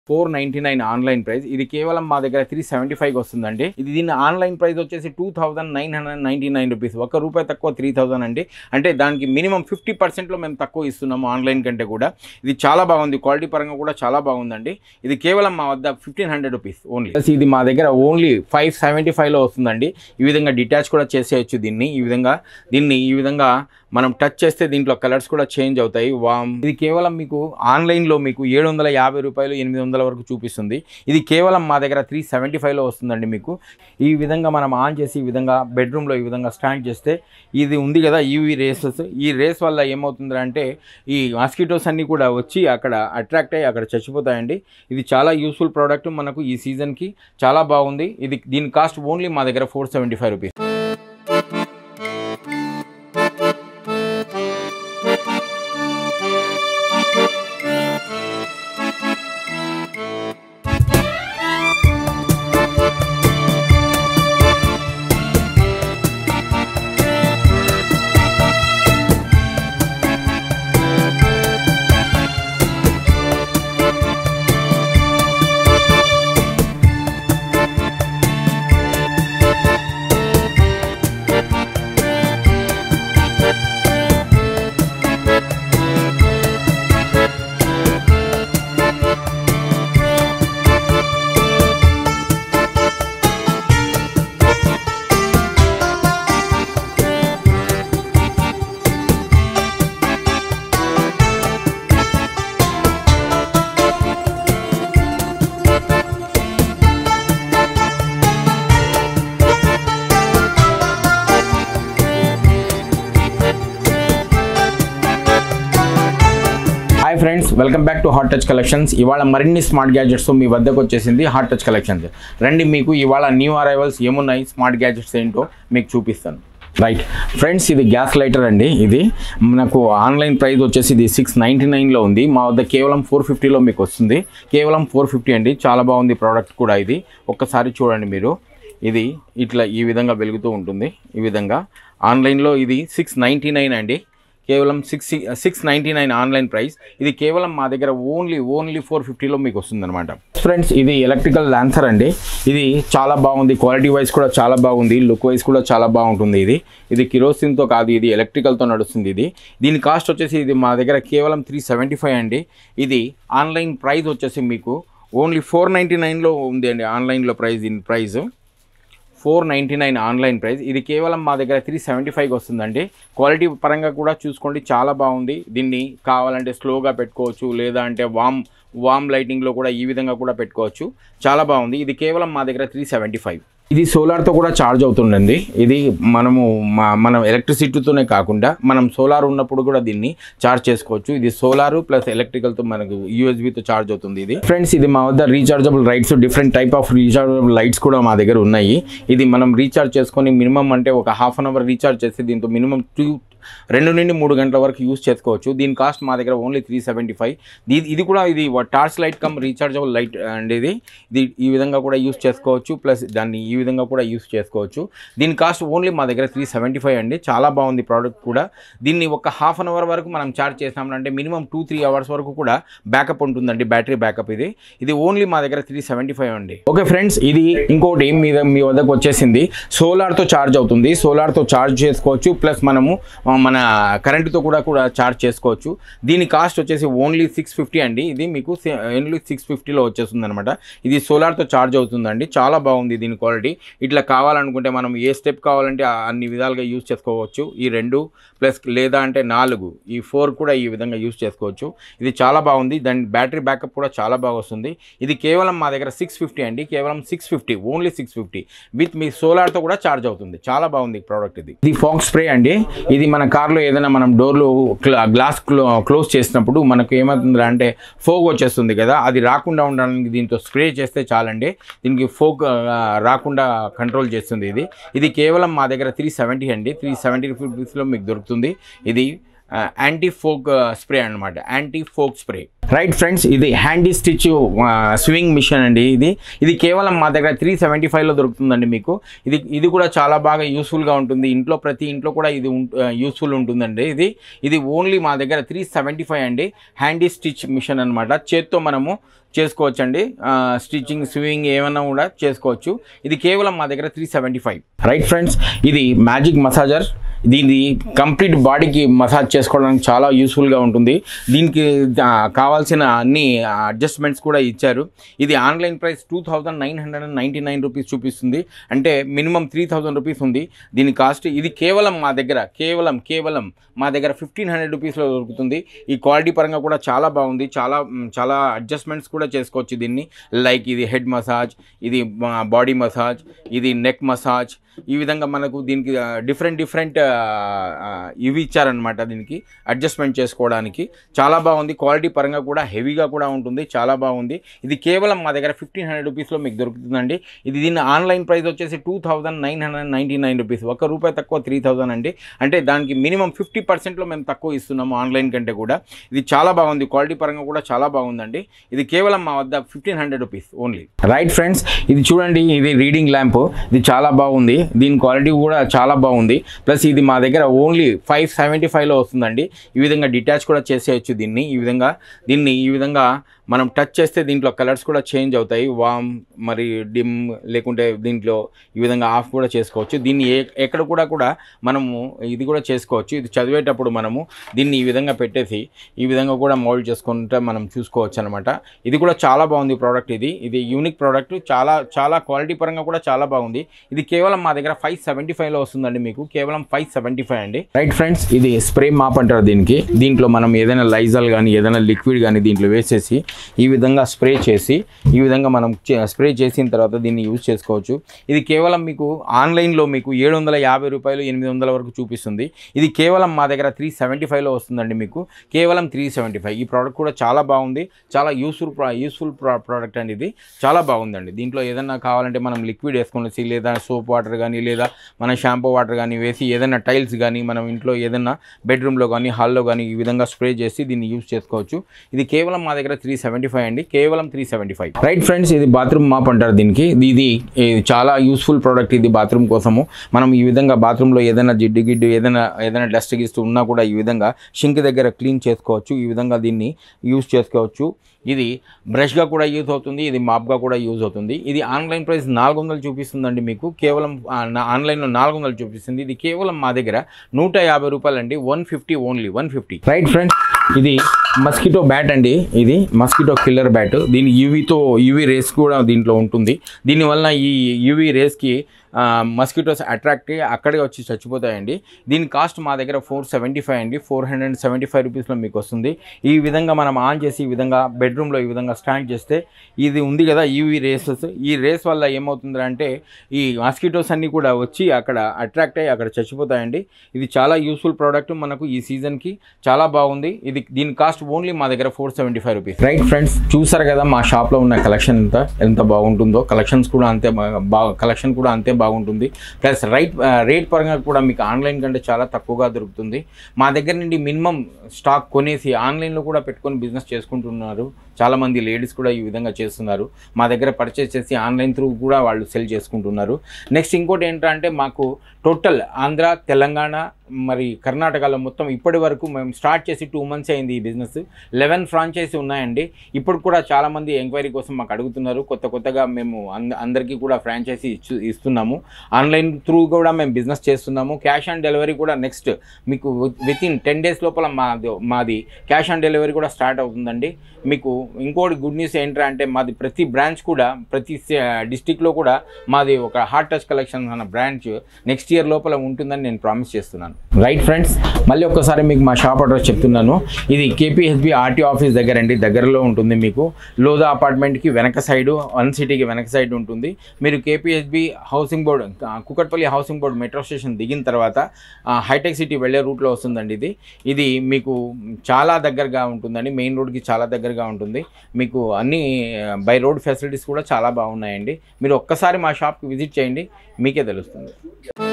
four ninety nine online price ఇది కేవలం మా దగ్గర త్రీ సెవెంటీ ఫైవ్ వస్తుందండి ఇది దీని ఆన్లైన్ ప్రైస్ వచ్చేసి two thousand nine hundred ninety nine rupees ఒక రూపాయి తక్కువ త్రీ థౌసండ్ అండి అంటే దానికి మినిమం ఫిఫ్టీ పర్సెంట్లో మేము తక్కువ ఇస్తున్నాము ఆన్లైన్ కంటే కూడా ఇది చాలా బాగుంది క్వాలిటీ పరంగా కూడా చాలా బాగుందండి ఇది కేవలం మా వద్ద fifteen hundred rupees only plus ఇది మా దగ్గర ఓన్లీ ఫైవ్ సెవెంటీ ఫైవ్లో వస్తుందండి ఈ విధంగా డిటాచ్ కూడా చేసేయచ్చు దీన్ని ఈ విధంగా దీన్ని ఈ విధంగా మనం టచ్ చేస్తే దీంట్లో కలర్స్ కూడా చేంజ్ అవుతాయి వామ్ ఇది కేవలం మీకు ఆన్లైన్లో మీకు ఏడు వందల యాభై రూపాయలు ఎనిమిది వందల వరకు చూపిస్తుంది ఇది కేవలం మా దగ్గర త్రీ సెవెంటీ ఫైవ్లో వస్తుందండి మీకు ఈ విధంగా మనం ఆన్ చేసి ఈ విధంగా బెడ్రూమ్లో ఈ విధంగా స్టాండ్ చేస్తే ఇది ఉంది కదా యూవీ రేసెస్ ఈ రేస్ వల్ల ఏమవుతుంది అంటే ఈ మాస్కిటోస్ అన్నీ కూడా వచ్చి అక్కడ అట్రాక్ట్ అయ్యి అక్కడ చచ్చిపోతాయండి ఇది చాలా యూస్ఫుల్ ప్రోడక్ట్ మనకు ఈ సీజన్కి చాలా బాగుంది ఇది దీని కాస్ట్ ఓన్లీ మా దగ్గర four seventy five rupees hi friends welcome back to hot touch collections ఇవాళ మరిన్ని స్మార్ట్ గ్యాజెట్స్ మీ వద్దకు వచ్చేసింది హాట్ టచ్ కలెక్షన్స్ రండి మీకు ఇవాళ న్యూ అరైవల్స్ ఏమున్నాయి స్మార్ట్ గ్యాజెట్స్ ఏంటో మీకు చూపిస్తాను రైట్ ఫ్రెండ్స్ ఇది గ్యాస్ లైటర్ అండి ఇది మనకు ఆన్లైన్ ప్రైస్ వచ్చేసి ఇది సిక్స్ నైంటీ నైన్లో ఉంది మా వద్ద కేవలం ఫోర్ ఫిఫ్టీలో మీకు వస్తుంది కేవలం ఫోర్ ఫిఫ్టీ అండి చాలా బాగుంది ప్రోడక్ట్ కూడా ఇది ఒక్కసారి చూడండి మీరు ఇది ఇట్లా ఈ విధంగా వెలుగుతూ ఉంటుంది ఈ విధంగా ఆన్లైన్లో ఇది సిక్స్ నైంటీ నైన్ అండి కేవలం six six ninety nine online price ఇది కేవలం మా దగ్గర ఓన్లీ ఓన్లీ ఫోర్ ఫిఫ్టీలో మీకు వస్తుందన్నమాట ఫ్రెండ్స్ ఇది ఎలక్ట్రికల్ ల్యాన్సర్ అండి ఇది చాలా బాగుంది క్వాలిటీ వైజ్ కూడా చాలా బాగుంది లుక్ వైజ్ కూడా చాలా బాగుంటుంది ఇది ఇది కిరోసిన్తో కాదు ఇది ఎలక్ట్రికల్తో నడుస్తుంది ఇది దీని కాస్ట్ వచ్చేసి ఇది మా దగ్గర కేవలం త్రీ సెవెంటీ ఫైవ్ అండి ఇది ఆన్లైన్ ప్రైస్ వచ్చేసి మీకు ఓన్లీ ఫోర్ నైంటీ నైన్లో ఉంది అండి ఆన్లైన్లో ప్రైస్ దీని price four ninety nine online price ఇది కేవలం మా దగ్గర త్రీ సెవెంటీ ఫైవ్కి వస్తుందండి క్వాలిటీ పరంగా కూడా చూసుకోండి చాలా బాగుంది దీన్ని కావాలంటే స్లోగా పెట్టుకోవచ్చు లేదా అంటే వామ్ వామ్ లైటింగ్లో కూడా ఈ విధంగా కూడా పెట్టుకోవచ్చు చాలా బాగుంది ఇది కేవలం మా దగ్గర త్రీ సెవెంటీ ఫైవ్ ఇది సోలార్తో కూడా ఛార్జ్ అవుతుందండి ఇది మనము మా మనం ఎలక్ట్రిసిటీతోనే కాకుండా మనం సోలార్ ఉన్నప్పుడు కూడా దీన్ని ఛార్జ్ చేసుకోవచ్చు ఇది సోలార్ ప్లస్ ఎలక్ట్రికల్తో మనకు యూఎస్బితో ఛార్జ్ అవుతుంది ఇది ఫ్రెండ్స్ ఇది మా వద్ద rechargeable lights different type of rechargeable lights కూడా మా దగ్గర ఉన్నాయి ఇది మనం రీఛార్జ్ చేసుకొని మినిమం అంటే ఒక హాఫ్ అన్ అవర్ రీఛార్జ్ చేసి దీంతో మినిమం టూ రెండు నుండి మూడు గంటల వరకు యూస్ చేసుకోవచ్చు దీని కాస్ట్ మా దగ్గర ఓన్లీ త్రీ సెవెంటీ ఫైవ్ ఇది ఇది కూడా ఇది torch light come rechargeable light అండి ఇది ఇది ఈ విధంగా కూడా యూస్ చేసుకోవచ్చు ప్లస్ దాన్ని ఈ విధంగా కూడా యూస్ చేసుకోవచ్చు దీని కాస్ట్ ఓన్లీ మా దగ్గర త్రీ సెవెంటీ ఫైవ్ అండి చాలా బాగుంది ప్రోడక్ట్ కూడా దీన్ని ఒక హాఫ్ అన్ అవర్ వరకు మనం ఛార్జ్ చేసామంటే మినిమం టూ త్రీ అవర్స్ వరకు కూడా బ్యాకప్ ఉంటుందండి బ్యాటరీ బ్యాకప్ ఇది ఇది ఓన్లీ మా దగ్గర త్రీ సెవెంటీ ఫైవ్ అండి ఓకే ఫ్రెండ్స్ ఇది ఇంకోటి మీ మీ వద్దకు వచ్చేసింది సోలార్తో ఛార్జ్ అవుతుంది సోలార్తో ఛార్జ్ చేసుకోవచ్చు ప్లస్ మనము ఆ, మన కరెంటుతో కూడా కూడా ఛార్జ్ చేసుకోవచ్చు దీని కాస్ట్ వచ్చేసి ఓన్లీ సిక్స్ ఫిఫ్టీ అండి ఇది మీకు ఓన్లీ సిక్స్ ఫిఫ్టీలో వచ్చేస్తుంది అనమాట ఇది సోలార్తో ఛార్జ్ అవుతుందండి చాలా బాగుంది దీని క్వాలిటీ ఇట్లా కావాలనుకుంటే మనం ఏ స్టెప్ కావాలంటే ఆ అన్ని విధాలుగా యూజ్ చేసుకోవచ్చు ఈ రెండు ప్లస్ లేదా అంటే నాలుగు ఈ ఫోర్ కూడా ఈ విధంగా యూజ్ చేసుకోవచ్చు ఇది చాలా బాగుంది దాని బ్యాటరీ బ్యాకప్ కూడా చాలా బాగా వస్తుంది ఇది కేవలం మా దగ్గర సిక్స్ ఫిఫ్టీ అండి కేవలం six fifty only six fifty with మీ సోలార్తో కూడా ఛార్జ్ అవుతుంది చాలా బాగుంది ప్రోడక్ట్ ఇది ఇది ఫాక్ స్ప్రే అండి ఇది మన కార్లో ఏదైనా మనం డోర్లు గ్లాస్ క్లోజ్ చేసినప్పుడు మనకు ఏమవుతుంది అంటే ఫోగ్ వచ్చేస్తుంది కదా అది రాకుండా ఉండడానికి దీంతో స్ప్రే చేస్తే చాలండి దీనికి ఫోగ్ రాకుండా కంట్రోల్ చేస్తుంది ఇది ఇది కేవలం మా దగ్గర త్రీ సెవెంటీ అండి త్రీ సెవెంటీ రూపీస్లో మీకు దొరుకుతుంది ఇది యాంటీ ఫోక్ స్ప్రే అన్నమాట anti fog spray right friends ఇది హ్యాండీ స్టిచ్ స్వింగ్ మిషన్ అండి ఇది ఇది కేవలం మా దగ్గర త్రీ సెవెంటీ ఫైవ్లో దొరుకుతుందండి మీకు ఇది ఇది కూడా చాలా బాగా యూస్ఫుల్గా ఉంటుంది ఇంట్లో ప్రతి ఇంట్లో కూడా ఇది యూస్ఫుల్ ఉంటుందండి ఇది ఇది ఓన్లీ మా దగ్గర త్రీ సెవెంటీ ఫైవ్ అండి హ్యాండీ స్టిచ్ మిషన్ అనమాట చేత్తో మనము చేసుకోవచ్చండి స్టిచ్చింగ్ స్వింగ్ ఏమన్నా కూడా చేసుకోవచ్చు ఇది కేవలం మా దగ్గర three seventy five right friends ఇది మ్యాజిక్ మసాజర్ దీన్ని కంప్లీట్ బాడీకి మసాజ్ చేసుకోవడానికి చాలా యూస్ఫుల్గా ఉంటుంది దీనికి ఆ, కావాల్సిన అన్ని అడ్జస్ట్మెంట్స్ కూడా ఇచ్చారు ఇది online price two thousand nine hundred and ninety nine rupees చూపిస్తుంది అంటే మినిమం త్రీ థౌజండ్ రూపీస్ ఉంది దీని కాస్ట్ ఇది కేవలం మా దగ్గర కేవలం కేవలం మా దగ్గర ఫిఫ్టీన్ హండ్రెడ్ రూపీస్లో దొరుకుతుంది ఈ క్వాలిటీ పరంగా కూడా చాలా బాగుంది చాలా మ్, చాలా అడ్జస్ట్మెంట్స్ కూడా చేసుకోవచ్చు దీన్ని లైక్ ఇది హెడ్ మసాజ్ ఇది బాడీ మసాజ్ ఇది నెక్ మసాజ్ ఈ విధంగా మనకు దీనికి డిఫరెంట్ డిఫరెంట్ ఇవి ఇచ్చారనమాట దీనికి అడ్జస్ట్మెంట్ చేసుకోవడానికి చాలా బాగుంది క్వాలిటీ పరంగా కూడా హెవీగా కూడా ఉంటుంది చాలా బాగుంది ఇది కేవలం మా దగ్గర ఫిఫ్టీన్ హండ్రెడ్ రూపీస్లో మీకు దొరుకుతుందండి ఇది దీని ఆన్లైన్ ప్రైస్ వచ్చేసి two thousand nine hundred ninety nine rupees ఒక రూపాయి తక్కువ త్రీ థౌజండ్ అండి అంటే దానికి మినిమం ఫిఫ్టీ పర్సెంట్లో మేము తక్కువ ఇస్తున్నాము ఆన్లైన్ కంటే కూడా ఇది చాలా బాగుంది క్వాలిటీ పరంగా కూడా చాలా బాగుందండి ఇది కేవలం మా వద్ద fifteen hundred rupees only right friends ఇది చూడండి ఇది రీడింగ్ ల్యాంప్ ఇది చాలా బాగుంది దీని క్వాలిటీ కూడా చాలా బాగుంది ప్లస్ ఇది మా దగ్గర ఓన్లీ ఫైవ్ సెవెంటీ ఫైవ్లో వస్తుందండి ఈ విధంగా డిటాచ్ కూడా చేసేయచ్చు దీన్ని ఈ విధంగా దీన్ని ఈ విధంగా మనం టచ్ చేస్తే దీంట్లో కలర్స్ కూడా చేంజ్ అవుతాయి వామ్ మరి డిమ్ లేకుంటే దీంట్లో ఈ విధంగా ఆఫ్ కూడా చేసుకోవచ్చు దీన్ని ఏ ఎక్కడ కూడా కూడా మనము ఇది కూడా చేసుకోవచ్చు ఇది చదివేటప్పుడు మనము దీన్ని ఈ విధంగా పెట్టేసి ఈ విధంగా కూడా మోల్డ్ చేసుకుంటే మనం చూసుకోవచ్చు అనమాట ఇది కూడా చాలా బాగుంది ప్రోడక్ట్ ఇది ఇది యూనిక్ ప్రోడక్ట్ చాలా చాలా క్వాలిటీ పరంగా కూడా చాలా బాగుంది ఇది కేవలం మా దగ్గర ఫైవ్ సెవెంటీ ఫైవ్లో వస్తుందండి మీకు కేవలం ఫైవ్ సెవెంటీ ఫైవ్ అండి రైట్ ఫ్రెండ్స్ ఇది స్ప్రే మాప్ అంటారు దీనికి దీంట్లో మనం ఏదైనా లైజాల్ కానీ ఏదైనా లిక్విడ్ కానీ దీంట్లో వేసేసి ఈ విధంగా స్ప్రే చేసి ఈ విధంగా మనం చే- స్ప్రే చేసిన తర్వాత దీన్ని యూజ్ చేసుకోవచ్చు ఇది కేవలం మీకు ఆన్లైన్లో మీకు ఏడు వందల యాభై రూపాయలు ఎనిమిది వందల వరకు చూపిస్తుంది ఇది కేవలం మా దగ్గర త్రీ సెవెంటీ ఫైవ్లో వస్తుందండి మీకు కేవలం త్రీ సెవెంటీ ఫైవ్ ఈ ప్రోడక్ట్ కూడా చాలా బాగుంది చాలా యూస్ఫుల్ యూస్ఫుల్ ప్రోడక్ట్ అండి ఇది చాలా బాగుందండి దీంట్లో ఏదైనా కావాలంటే మనం లిక్విడ్ వేసుకునేసి లేదా సోప్ వాటర్ కానీ లేదా మన షాంపూ వాటర్ కానీ వేసి ఏదైనా టైల్స్ కానీ మనం ఇంట్లో ఏదైనా బెడ్రూమ్లో కానీ హాల్లో కానీ ఈ విధంగా స్ప్రే చేసి దీన్ని యూజ్ చేసుకోవచ్చు ఇది కేవలం మా దగ్గర త్రీ సెవెంటీ ఫైవ్ అండి కేవలం three seventy five right friends ఇది బాత్రూమ్ మాప్ అంటారు దీనికి ఇది ఇది ఇది చాలా యూస్ఫుల్ ప్రోడక్ట్ ఇది బాత్రూమ్ కోసము మనం ఈ విధంగా బాత్రూంలో ఏదైనా జిడ్డు గిడ్డు ఏదైనా ఏదైనా డస్ట్ గిస్ట్ ఉన్నా కూడా ఈ విధంగా షింక్ దగ్గర క్లీన్ చేసుకోవచ్చు ఈ విధంగా దీన్ని యూజ్ చేసుకోవచ్చు ఇది బ్రష్గా కూడా యూజ్ అవుతుంది ఇది మాప్గా కూడా యూజ్ అవుతుంది ఇది ఆన్లైన్ ప్రైస్ నాలుగు వందలు చూపిస్తుందండి మీకు కేవలం ఆ, నా- ఆన్లైన్లో నాలుగు వందలు చూపిస్తుంది ఇది కేవలం మా దగ్గర నూట యాభై రూపాయలండి one fifty only one fifty right friends ఇది మస్కిటో బ్యాట్ అండి ఇది మస్కిటో కిల్లర్ బ్యాట్ దీని యూవీతో యూవీ రేస్ కూడా దీంట్లో ఉంటుంది దీనివల్ల ఈ యూవీ రేస్కి మస్కిటోస్ అట్రాక్ట్ అయ్యి అక్కడే వచ్చి చచ్చిపోతాయండి దీని కాస్ట్ మా దగ్గర ఫోర్ సెవెంటీ ఫైవ్ అండి ఫోర్ హండ్రెడ్ సెవెంటీ ఫైవ్ రూపీస్లో మీకు వస్తుంది ఈ విధంగా మనం ఆన్ చేసి ఈ విధంగా బెడ్రూమ్లో ఈ విధంగా స్టాండ్ చేస్తే ఇది ఉంది కదా యూవీ రేసెస్ ఈ రేస్ వల్ల ఏమవుతుంది అంటే ఈ మస్కిటోస్ అన్నీ కూడా వచ్చి అక్కడ అట్రాక్ట్ అయ్యి అక్కడ చచ్చిపోతాయండి ఇది చాలా యూస్ఫుల్ ప్రోడక్ట్ మనకు ఈ సీజన్కి చాలా బాగుంది ఇది దీని కాస్ట్ ఓన్లీ మా దగ్గర four seventy five rupees right friends చూసారు కదా మా షాప్లో ఉన్న కలెక్షన్ ఎంత ఎంత బాగుంటుందో కలెక్షన్స్ కూడా అంతే బా- బాగా కలెక్షన్ కూడా అంతే బాగుంటుంది ప్లస్ రైట్ రేట్ పరంగా కూడా మీకు ఆన్లైన్ కంటే చాలా తక్కువగా దొరుకుతుంది మా దగ్గర నుండి మినిమం స్టాక్ కొనేసి ఆన్లైన్లో కూడా పెట్టుకొని బిజినెస్ చేసుకుంటున్నారు చాలామంది లేడీస్ కూడా ఈ విధంగా చేస్తున్నారు మా దగ్గర పర్చేస్ చేసి ఆన్లైన్ త్రూ కూడా వాళ్ళు సెల్ చేసుకుంటున్నారు నెక్స్ట్ ఇంకోటి ఏంటంటే మాకు టోటల్ ఆంధ్ర తెలంగాణ మరి కర్ణాటకలో మొత్తం ఇప్పటి వరకు మేము స్టార్ట్ చేసి టూ మంత్స్ అయింది ఈ బిజినెస్ లెవెన్ ఫ్రాంచైజీ ఉన్నాయండి ఇప్పుడు కూడా చాలామంది ఎంక్వైరీ కోసం మాకు అడుగుతున్నారు కొత్త కొత్తగా మేము అంద అందరికీ కూడా ఫ్రాంచైజీ ఇచ్చు ఇస్తున్నాము ఆన్లైన్ త్రూ కూడా మేము బిజినెస్ చేస్తున్నాము క్యాష్ ఆన్ డెలివరీ కూడా నెక్స్ట్ మీకు విత్ ఇన్ టెన్ డేస్ లోపల మాది మాది క్యాష్ ఆన్ డెలివరీ కూడా స్టార్ట్ అవుతుందండి మీకు ఇంకోటి గుడ్ న్యూస్ ఏంట్రా అంటే మాది ప్రతి బ్రాంచ్ కూడా ప్రతి డిస్టిక్లో కూడా మాది ఒక హార్ట్ టచ్ కలెక్షన్ అన్న బ్రాంచ్ నెక్స్ట్ ఇయర్ లోపల ఉంటుందని నేను ప్రామిస్ చేస్తున్నాను రైట్ ఫ్రెండ్స్ మళ్ళీ ఒక్కసారి మీకు మా షాప్ అడ్రస్ చెప్తున్నాను ఇది కేపీహెచ్బి ఆర్టీ ఆఫీస్ దగ్గర అండి దగ్గరలో ఉంటుంది మీకు లోదా అపార్ట్మెంట్కి వెనక సైడ్ వన్ సిటీకి వెనక సైడ్ ఉంటుంది మీరు కేపీహెచ్బి హౌసింగ్ బోర్డ్ ఆ, Kukatpally housing board metro station దిగిన తర్వాత ఆ, హైటెక్ సిటీ వెళ్ళే రూట్లో వస్తుందండి ఇది ఇది మీకు చాలా దగ్గరగా ఉంటుందండి మెయిన్ రోడ్కి చాలా దగ్గరగా ఉంటుంది మీకు అన్ని బై రోడ్ ఫెసిలిటీస్ కూడా చాలా బాగున్నాయండి మీరు ఒక్కసారి మా షాప్కి విజిట్ చేయండి మీకే తెలుస్తుంది